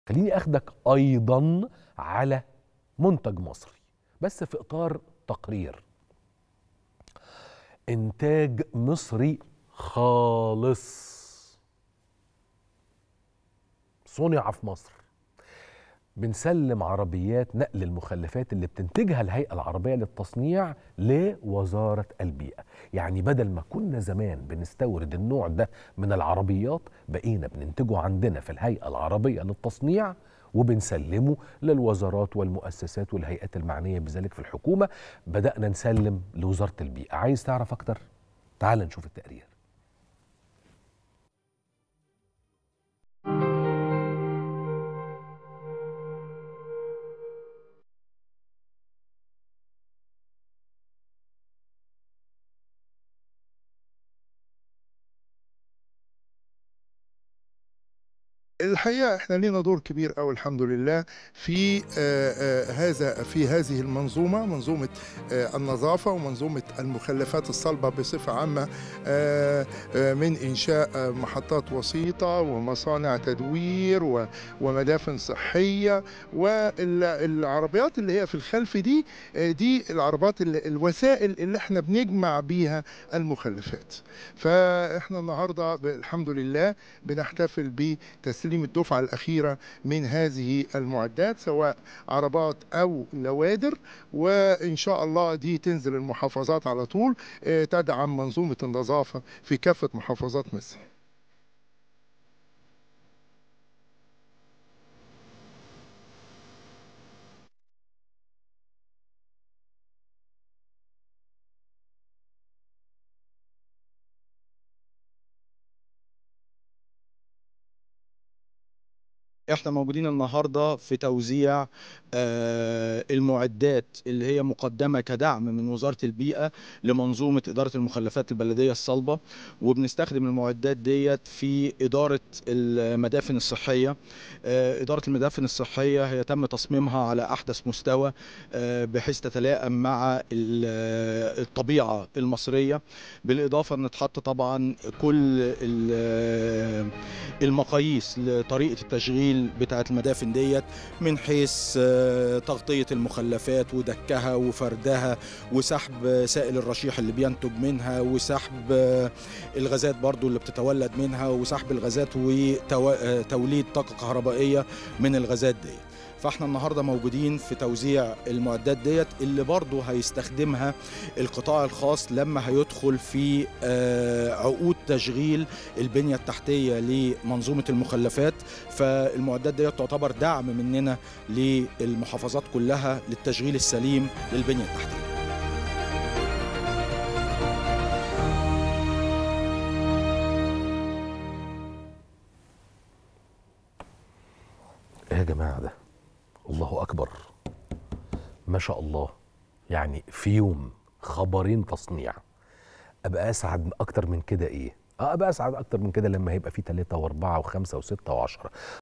خليني اخدك ايضا على منتج مصري بس في اطار تقرير انتاج مصري خالص صنع في مصر بنسلم عربيات نقل المخلفات اللي بتنتجها الهيئة العربية للتصنيع لوزارة البيئة يعني بدل ما كنا زمان بنستورد النوع ده من العربيات بقينا بننتجه عندنا في الهيئة العربية للتصنيع وبنسلمه للوزارات والمؤسسات والهيئات المعنية بذلك في الحكومة بدأنا نسلم لوزارة البيئة عايز تعرف أكتر؟ تعال نشوف التقرير الحقيقه احنا لينا دور كبير قوي الحمد لله في آه، آه، هذا في هذه المنظومه منظومه آه، النظافه ومنظومه المخلفات الصلبه بصفه عامه آه، آه، من انشاء آه، محطات وسيطه ومصانع تدوير و- ومدافن صحيه والعربيات اللي هي في الخلف دي آه، دي العربات ال- الوسائل اللي احنا بنجمع بيها المخلفات فاحنا النهارده ب- الحمد لله بنحتفل بتسليم الدفعه الاخيره من هذه المعدات سواء عربات او لوادر وان شاء الله دي تنزل المحافظات على طول آه، تدعم منظومه النظافه في كافه محافظات مصر احنا موجودين النهارده في توزيع آه، المعدات اللي هي مقدمه كدعم من وزاره البيئه لمنظومه اداره المخلفات البلديه الصلبه وبنستخدم المعدات ديت في اداره المدافن الصحيه آه، اداره المدافن الصحيه هي تم تصميمها على احدث مستوى آه، بحيث تتلائم مع ال- الطبيعه المصريه بالاضافه ان اتحط طبعا كل ال- المقاييس لطريقه التشغيل بتاعه المدافن ديت من حيث آه، تغطيه المخلفات ودكها وفردها وسحب سائل الرشيح اللي بينتج منها وسحب آه، الغازات برضو اللي بتتولد منها وسحب الغازات وتوليد طاقه كهربائيه من الغازات ديت فاحنا النهارده موجودين في توزيع المعدات ديت اللي برضه هيستخدمها القطاع الخاص لما هيدخل في آه، عقود تشغيل البنيه التحتيه لمنظومه المخلفات فالمعدات ديت تعتبر دعم مننا للمحافظات كلها للتشغيل السليم للبنيه التحتيه ايه يا جماعه ده الله اكبر ما شاء الله يعني في يوم خبرين تصنيع ابقى اسعد اكتر من كده ايه اه ابقى اسعد اكتر من كده لما هيبقى في ثلاثة واربعة وخمسة وستة وعشرة